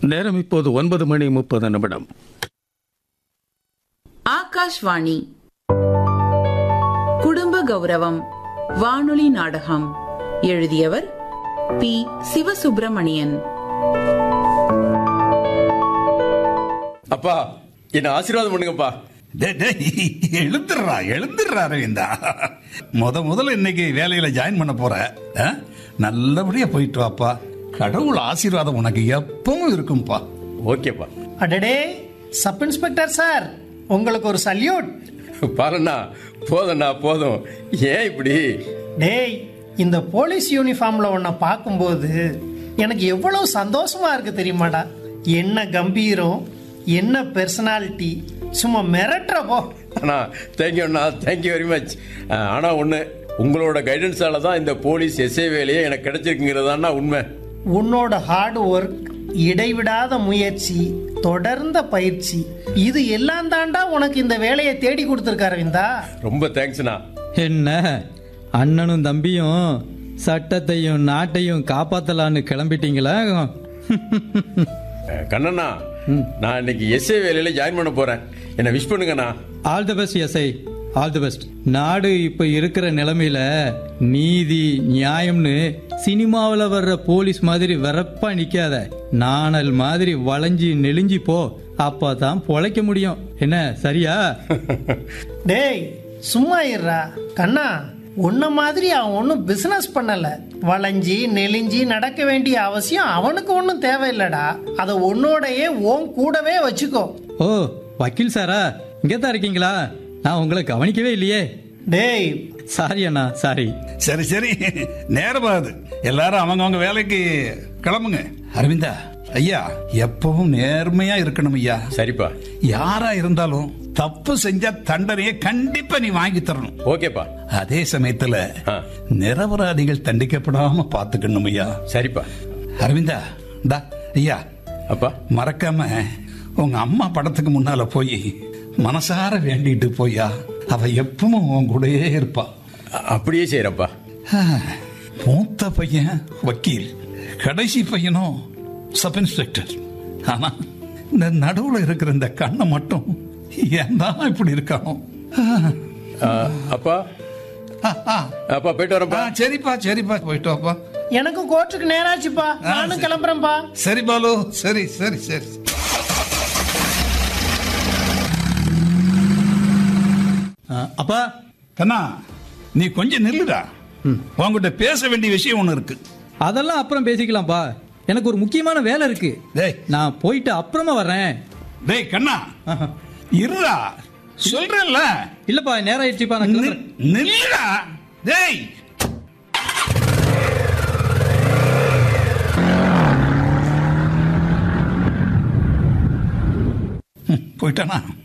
நேரம் இப்போது ஒன்பது மணி முப்பது நிமிடம் ஆகாஷ்வாணி குடும்ப கௌரவம் வானொலி நாடகம் எழுதியவர் பி சிவசுப்பிரமணியன் அப்பா என்ன ஆசீர்வாதம் பண்ணுங்கப்பா டேய், டேய், எழுந்துடுறா எழுந்துடுறா அரவிந்தா முத முதல்ல இன்னைக்கு வேலையில ஜாயின் பண்ண போற ஆ? நல்லபடியா போயிட்டு வாப்பா கடவுள் ஆசீர்வாதம் உனக்கு எப்பவும் இருக்கும்பா ஓகேப்பா அடடே சப் இன்ஸ்பெக்டர் சார் உங்களுக்கு ஒரு சல்யூட் பாருண்ணா போதும்ண்ணா போதும் ஏன் இப்படி டேய் இந்த போலீஸ் யூனிஃபார்ம்ல உன்னை பார்க்கும்போது எனக்கு எவ்வளவு சந்தோஷமா இருக்கு தெரியுமாடா என்ன கம்பீரம் என்ன பெர்சனாலிட்டி சும்மா மிரட்டுற போ அண்ணா தேங்க்யூ அண்ணா தேங்க்யூ வெரி மச் ஆனால் ஒன்று உங்களோட கைடன்ஸால தான் இந்த போலீஸ் எஸ்ஐ வேலையே எனக்கு கிடைச்சிருக்குங்கிறதாண்ணா உண்மை உன்னோட ஹார்ட் ஒர்க் இடைவிடாத முயற்சி தொடர்ந்த பயிற்சி இது எல்லாம் தாண்டா உனக்கு இந்த வேலையை தேடி கொடுத்துருக்க அரவிந்தா ரொம்ப தேங்க்ஸ்ண்ணா என்ன அண்ணனும் தம்பியும் சட்டத்தையும் நாட்டையும் காப்பாத்தலான்னு கிளம்பிட்டீங்களா அஹ், கண்ணண்ணா நான் இன்னைக்கு எஸ்ஐ வேலையில் ஜாயின் பண்ண போகிறேன் என்னை விஷ் பண்ணுங்கண்ணா all the best S I all the best நாடு இப்ப இருக்கிற நிலைமையில நீதி நியாயம்னு சினிமாவில் வர்ற போலீஸ் மாதிரி வெறப்பா நிக்காத நாணல் மாதிரி வளைஞ்சி நெளிஞ்சி போ அப்பதான் பொழைக்க முடியும் என்ன சரியா டேய் சும்மா இருடா கண்ணா உன்ன மாதிரி அவன் ஒன்றும் பிசினஸ் பண்ணல வளைஞ்சி நெளிஞ்சி நடக்க வேண்டிய அவசியம் அவனுக்கு ஒன்றும் தேவையில்லடா அதை உன்னோடையே உன் கூடவே வச்சுக்கோ ஓ வக்கீல் சாரா இங்கே தான் இருக்கீங்களா நான் உங்களை கவனிக்கவே இல்லையே டேய் சாரி அண்ணா சாரி சரி சரி நேரமாகுது எல்லாரும் அவங்கவங்க வேலைக்கு கிளம்புங்க அரவிந்தா ஐயா எப்பவும் நேர்மையா இருக்கணும் ஐயா சரிப்பா யாரா இருந்தாலும் தப்பு செஞ்சா தண்டனையை கண்டிப்பா நீ வாங்கி தரணும் ஓகேப்பா அதே சமயத்துல ஆ. நிரபராதிகள் தண்டிக்கப்படாம பாத்துக்கணும் ஐயா சரிப்பா அரவிந்தா டா ஐயா அப்பா மறக்காம உங்க அம்மா படத்துக்கு முன்னால போய் மனசார வேண்டிட்டு போயா அவ எப்பவும் உன் கூடயே இருப்பா அ- அப்படியே செய்கிறப்பா ஆ, மூத்த பையன் வக்கீல் கடைசி பையனும் சப் இன்ஸ்பெக்டர் ஆனா இந்த நடுவுல இருக்கிற இந்த கண்ணை மட்டும் ஏன் தான் இப்படி இருக்கானோ ஆ, அப்பா ஆ, ஆ. அப்பா போயிட்டு ஆ, வரேன்ப்பா சரிப்பா சரிப்பா போயிட்டு வாப்பா எனக்கும் கோர்ட்டுக்கு நேராச்சுப்பா நானும் சரி. கிளம்புறேன்ப்பா சரி பாலு சரி சரி சரி ஆ, அப்பா கண்ணா நீ கொஞ்சம் நில்லுடா உன்கிட்ட பேச வேண்டிய விஷயம் ஒண்ணு இருக்கு அதெல்லாம் அப்புறம் பேசிக்கலாம்ப்பா எனக்கு ஒரு முக்கியமான வேலை இருக்கு டேய் நான் போயிட்டு அப்புறமா வர்றேன் டேய் கண்ணா இருடா சொல்றேன்ல இல்லப்பா நேரம் ஆயிடுச்சுப்பா நான் கிளம்புறேன் நி- நில்லுடா டேய் ம், போயிட்டானா